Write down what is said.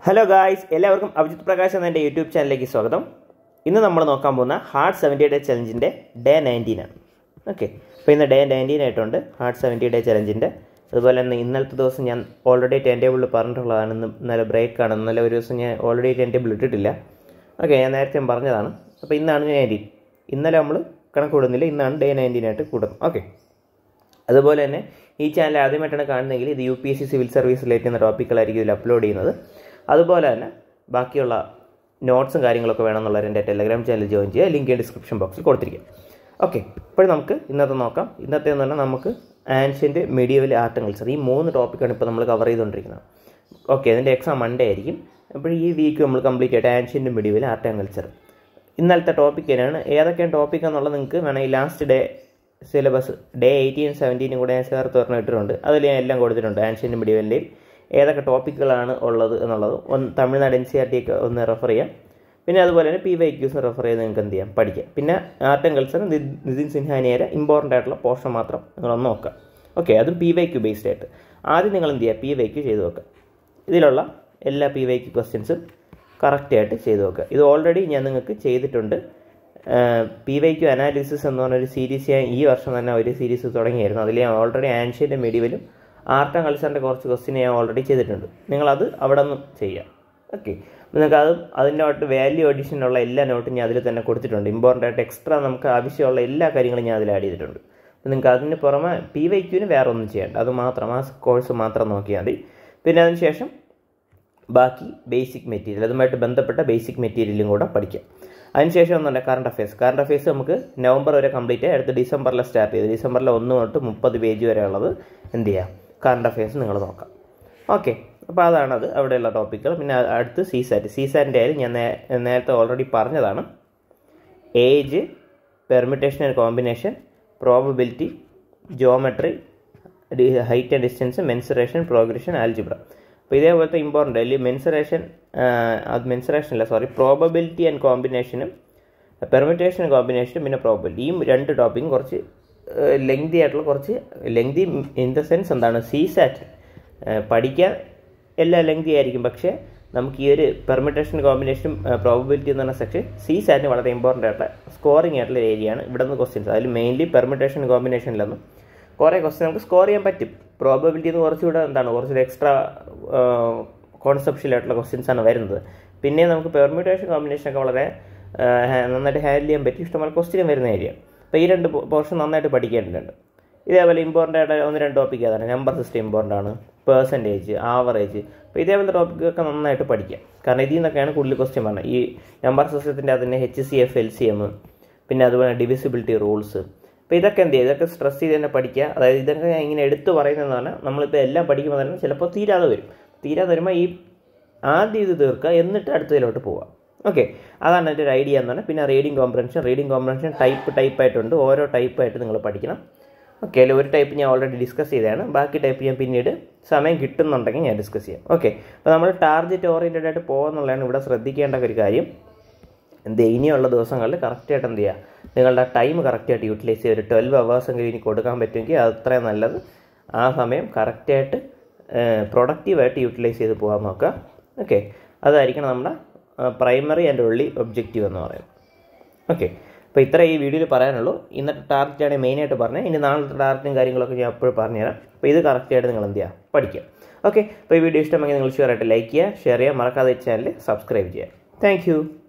hello guys എല്ലാവർക്കും അഭിജിത് പ്രകാശ് എന്ന എൻ്റെ യൂട്യൂബ് ചാനലിലേക്ക് സ്വാഗതം ഇന്ന് നമ്മൾ നോക്കാൻ പോകുന്ന ഹാർഡ് സെവൻറ്റി ഡേ ചലഞ്ചിൻ്റെ ഡേ നയൻറ്റീനാണ് ഓക്കെ അപ്പോൾ ഇന്ന് ഡേ നയൻറ്റീൻ ആയിട്ടുണ്ട് ഹാർഡ് സെവൻറ്റി ഡേ ചലഞ്ചിൻ്റെ അതുപോലെ തന്നെ ഇന്നലത്തെ ദിവസം ഞാൻ ഓൾറെഡി ടൈം ടേബിളിൽ പറഞ്ഞിട്ടുള്ളതാണ് ഇന്ന് ഇന്നലെ ബ്രേക്കാണ് ഇന്നലെ ഒരു ദിവസം ഞാൻ ഓൾറെഡി ടൈം ടേബിൾ ഇട്ടിട്ടില്ല ഓക്കെ ഞാൻ നേരത്തെ ഞാൻ പറഞ്ഞതാണ് അപ്പോൾ ഇന്നാണ് നയൻറ്റീൻ ഇന്നലെ നമ്മൾ കണക്ക് കൂടുന്നില്ല ഇന്നാണ് ഡേ നയൻറ്റീൻ ആയിട്ട് കൂടുന്നത് ഓക്കെ അതുപോലെ തന്നെ ഈ ചാനൽ ആദ്യമായിട്ടാണ് കാണുന്നതെങ്കിൽ ഇത് U P S C civil service relate ചെയ്യുന്ന ടോപ്പിക്കുകളായിരിക്കും ഇതിൽ അപ്ലോഡ് ചെയ്യുന്നത് അതുപോലെ തന്നെ ബാക്കിയുള്ള നോട്ട്സും കാര്യങ്ങളൊക്കെ വേണമെന്നുള്ളവർ എൻ്റെ ടെലഗ്രാം ചാനൽ ജോയിൻ ചെയ്യുക ലിങ്ക് ഡിസ്ക്രിപ്ഷൻ ബോക്സിൽ കൊടുത്തിരിക്കും ഓക്കെ ഇപ്പോൾ നമുക്ക് ഇന്നത്തെ നോക്കാം ഇന്നത്തെ എന്ന് പറഞ്ഞാൽ നമുക്ക് ancient medieval art and culture ഈ മൂന്ന് ടോപ്പിക്കാണ് ഇപ്പോൾ നമ്മൾ കവർ ചെയ്തുകൊണ്ടിരിക്കുന്നത് ഓക്കെ അതിൻ്റെ എക്സാം മൺഡേ ആയിരിക്കും അപ്പോൾ ഈ വീക്ക് നമ്മൾ കംപ്ലീറ്റ് ആയിട്ട് ancient medieval art and culture ഇന്നലത്തെ ടോപ്പിക് തന്നെയാണ് ഏതൊക്കെയാണ് ടോപ്പിക് എന്നുള്ളത് നിങ്ങൾക്ക് വേണമെങ്കിൽ last day syllabus day eighteen സെവൻറ്റീനും കൂടെ ഞാൻ ചേർത്ത് പറഞ്ഞ് ഇട്ടിട്ടുണ്ട് അതിൽ ഞാൻ എല്ലാം കൊടുത്തിട്ടുണ്ട് ആൻഷ്യൻ്റ് മെഡീവലിൻ്റെയും ഏതൊക്കെ ടോപ്പിക്കുകളാണ് ഉള്ളത് എന്നുള്ളത് ഒന്ന് Tamil Nadu N C R T ഒക്കെ ഒന്ന് റെഫർ ചെയ്യാം പിന്നെ അതുപോലെ തന്നെ പി വൈ ക്യൂസ് റെഫർ ചെയ്ത് നിങ്ങൾക്ക് എന്ത് ചെയ്യാം പഠിക്കാം പിന്നെ ആർട്ട് ആൻഡ് കൾച്ചർ നിതിൻ സിൻഹാനിയുടെ ഇമ്പോർട്ടൻ്റ് ആയിട്ടുള്ള പോർഷൻ മാത്രം നിങ്ങളൊന്ന് നോക്കാം ഓക്കെ അതും പി വൈ ക്യൂ ബേസ്ഡ് ആയിട്ട് ആദ്യം നിങ്ങൾ എന്ത് ചെയ്യുക പി വൈ ക്യൂ ചെയ്ത് നോക്കുക ഇതിലുള്ള എല്ലാ പി വൈ ക്യൂ ക്വസ്റ്റ്യൻസും കറക്റ്റായിട്ട് ചെയ്ത് നോക്കുക ഇത് ഓൾറെഡി ഞാൻ നിങ്ങൾക്ക് ചെയ്തിട്ടുണ്ട് പി വൈ ക്യു അനാലിസിസ് എന്ന് പറഞ്ഞൊരു സീരീസ് ഞാൻ ഈ വർഷം തന്നെ ഒരു സീരീസ് തുടങ്ങിയായിരുന്നു അതിൽ ഞാൻ ഓൾറെഡി ആൻഷ്യൻ്റെ മെഡിവലും ആർട്ട് ആൻഡ് കൾച്ചറിൻ്റെ കുറച്ച് ക്വസ്റ്റ്യൻ ഞാൻ ഓൾറെഡി ചെയ്തിട്ടുണ്ട് നിങ്ങളത് അവിടെ നിന്ന് ചെയ്യാം ഓക്കെ നിങ്ങൾക്ക് അത് അതിൻ്റെ ആയിട്ട് വാല്യൂ അഡീഷനുള്ള എല്ലാ നോട്ടും ഞാൻ അതിൽ തന്നെ കൊടുത്തിട്ടുണ്ട് ഇമ്പോർട്ടൻ്റ് ആയിട്ട് എക്സ്ട്രാ നമുക്ക് ആവശ്യമുള്ള എല്ലാ കാര്യങ്ങളും ഞാൻ അതിൽ ആഡ് ചെയ്തിട്ടുണ്ട് അപ്പോൾ നിങ്ങൾക്ക് അതിന് പുറമെ പി വൈ ക്യൂവിന് വേറെ ഒന്നും ചെയ്യേണ്ട അത് മാത്രം ആ കോഴ്സ് മാത്രം നോക്കിയാൽ മതി പിന്നെ അതിന് ശേഷം ബാക്കി ബേസിക് മെറ്റീരിയൽ അതുമായിട്ട് ബന്ധപ്പെട്ട ബേസിക് മെറ്റീരിയലും കൂടെ പഠിക്കാം അതിനുശേഷം ഒന്നുണ്ട് കറണ്ട് അഫയേഴ്സ് കറണ്ട് അഫയേഴ്സ് നമുക്ക് നവംബർ വരെ കംപ്ലീറ്റ് ആയി അടുത്ത ഡിസംബറിൽ സ്റ്റാർട്ട് ചെയ്ത് ഡിസംബറിൽ ഒന്ന് തൊട്ട് മുപ്പത് പേജ് വരെ ഉള്ളത് എന്ത് ചെയ്യാം കറണ്ട് അഫയേഴ്സ് നിങ്ങൾ നോക്കാം ഓക്കെ അപ്പോൾ അതാണത് അവിടെയുള്ള ടോപ്പിക്കുകൾ പിന്നെ അടുത്ത് സി സാറ്റ് സി സാറ്റിൻ്റെ ആയാലും ഞാൻ നേരത്തെ ഓൾറെഡി പറഞ്ഞതാണ് age permutation and combination probability geometry height and distance mensuration progression algebra അപ്പോൾ ഇതേപോലത്തെ ഇമ്പോർട്ടൻ്റ് അതിൽ മെൻസുറേഷൻ അത് മെൻസുറേഷൻ അല്ല സോറി പ്രോബബിലിറ്റി ആൻഡ് കോമ്പിനേഷനും പെർമിറ്റേഷൻ കോമ്പിനേഷനും പിന്നെ പ്രോബബിലിറ്റി ഈ രണ്ട് ടോപ്പിക്കും കുറച്ച് ലെങ്തി ആയിട്ടുള്ള കുറച്ച് ലെങ്തി ഇൻ ദ സെൻസ് എന്താണ് സി സാറ്റ് പഠിക്കാൻ എല്ലാം ലെങ്തി ആയിരിക്കും പക്ഷേ നമുക്ക് ഈ ഒരു പെർമിറ്റേഷൻ കോമ്പിനേഷനും പ്രോബബിലിറ്റി എന്ന് പറഞ്ഞ സെക്ഷൻ സി സാറ്റിന് വളരെ ഇമ്പോർട്ടൻ്റ് ആയിട്ടുള്ള സ്കോറിംഗ് ആയിട്ടുള്ള ഏരിയയാണ് ഇവിടെ നിന്ന് ക്വസ്റ്റ്യൻസ് അതിൽ മെയിൻലി പെർമിറ്റേഷൻ കോമ്പിനേഷനിലൊന്നും കുറേ ക്വസ്റ്റ്യൻ നമുക്ക് സ്കോർ ചെയ്യാൻ പറ്റും പ്രോബബിലിറ്റി എന്ന് കുറച്ചുകൂടെ എന്താണ് കുറച്ചുകൂടെ എക്സ്ട്രാ കോൺസെപ്ഷ്യൽ ആയിട്ടുള്ള ക്വസ്റ്റ്യൻസ് ആണ് വരുന്നത് പിന്നെ നമുക്ക് പെർമ്യൂട്ടേഷൻ കോമ്പിനേഷൻ ഒക്കെ വളരെ നന്നായിട്ട് ഹാൻഡിൽ ചെയ്യാൻ പറ്റി ഇഷ്ടംപോലെ ക്വസ്റ്റ്യൻ വരുന്ന ഏരിയ അപ്പോൾ ഈ രണ്ട് പോർഷൻ നന്നായിട്ട് പഠിക്കേണ്ടതുണ്ട് ഇതേപോലെ ഇമ്പോർട്ടൻ്റ് ആയിട്ട് ഒന്ന് രണ്ട് ടോപ്പിക്ക് അതാണ് നമ്പർ സിസ്റ്റം ഇമ്പോർട്ടൻ്റ് ആണ് പേഴ്സൻറ്റേജ് ആവറേജ് അപ്പോൾ ഇതേപോലത്തെ ടോപ്പിക്കൊക്കെ നന്നായിട്ട് പഠിക്കാം കാരണം ഇതിൽ നിന്നൊക്കെയാണ് കൂടുതൽ ക്വസ്റ്റ്യൻ പറഞ്ഞത് ഈ നമ്പർ സിസ്റ്റത്തിൻ്റെ അതിൻ്റെ H C F L C M പിന്നെ അതുപോലെ ഡിവിസിബിലിറ്റി റൂൾസ് അപ്പോൾ ഇതൊക്കെ എന്ത് ചെയ്യുക ഇതൊക്കെ സ്ട്രെസ് ചെയ്ത് തന്നെ പഠിക്കുക അതായത് ഇതൊക്കെ ഞാൻ ഇങ്ങനെ എടുത്തു പറയുന്നതെന്ന് പറഞ്ഞാൽ നമ്മളിപ്പോൾ എല്ലാം പഠിക്കുമ്പോൾ തന്നെ ചിലപ്പോൾ തീരാതെ വരും തീരാതെ വരുമ്പോൾ ഈ ആദ്യം ഇത് തീർക്കുക എന്നിട്ട് അടുത്തതിലോട്ട് പോവുക ഓക്കെ അതാണ് എൻ്റെ ഒരു ഐഡിയ എന്ന് പറഞ്ഞാൽ പിന്നെ reading comprehension reading comprehension type type ആയിട്ടുണ്ട് ഓരോ ടൈപ്പായിട്ട് നിങ്ങൾ പഠിക്കണം ഓക്കെ അതിൽ ഒരു ടൈപ്പ് ഞാൻ ഓൾറെഡി ഡിസ്കസ് ചെയ്തതാണ് ബാക്കി ടൈപ്പ് ഞാൻ പിന്നീട് സമയം കിട്ടുന്നുണ്ടെങ്കിൽ ഞാൻ ഡിസ്കസ് ചെയ്യാം ഓക്കെ അപ്പോൾ നമ്മൾ ടാർഗറ്റ് ഓറിയൻറ്റഡ് ആയിട്ട് പോകുന്നുള്ളതാണ് ഇവിടെ ശ്രദ്ധിക്കേണ്ട ഒരു കാര്യം എന്ത് ഇനിയുള്ള ദിവസങ്ങളിൽ കറക്റ്റായിട്ട് എന്ത് ചെയ്യുക നിങ്ങളുടെ ടൈം കറക്റ്റായിട്ട് യൂട്ടിലൈസ് ചെയ്ത് ഒരു ട്വൽവ് അവേഴ്സെങ്കിലും ഇനി കൊടുക്കാൻ പറ്റുമെങ്കിൽ അത് അത്രയും നല്ലത് ആ സമയം കറക്റ്റായിട്ട് പ്രൊഡക്റ്റീവായിട്ട് യൂട്ടിലൈസ് ചെയ്ത് പോകാൻ നോക്കുക ഓക്കെ അതായിരിക്കണം നമ്മുടെ പ്രൈമറി ആൻഡ് ഒള്ളി ഒബ്ജക്റ്റീവ് എന്ന് പറയുന്നത് ഓക്കെ അപ്പോൾ ഇത്ര ഈ വീഡിയോയിൽ പറയാനുള്ളൂ ഇന്നത്തെ ടാർഗറ്റാണ് മെയിനായിട്ട് പറഞ്ഞത് ഇനി നാളത്തെ ടാർഗറ്റും കാര്യങ്ങളൊക്കെ ഞാൻ എപ്പോഴും പറഞ്ഞുതരാം അപ്പോൾ ഇത് കറക്റ്റായിട്ട് നിങ്ങൾ എന്ത് ചെയ്യുക പഠിക്കുക ഓക്കെ അപ്പോൾ ഈ വീഡിയോ ഇഷ്ടമെങ്കിൽ നിങ്ങൾ ഷുവറായിട്ട് ലൈക്ക് ചെയ്യുക ഷെയർ ചെയ്യുക മറക്കാതെ ചാനൽ സബ്സ്ക്രൈബ് ചെയ്യുക താങ്ക്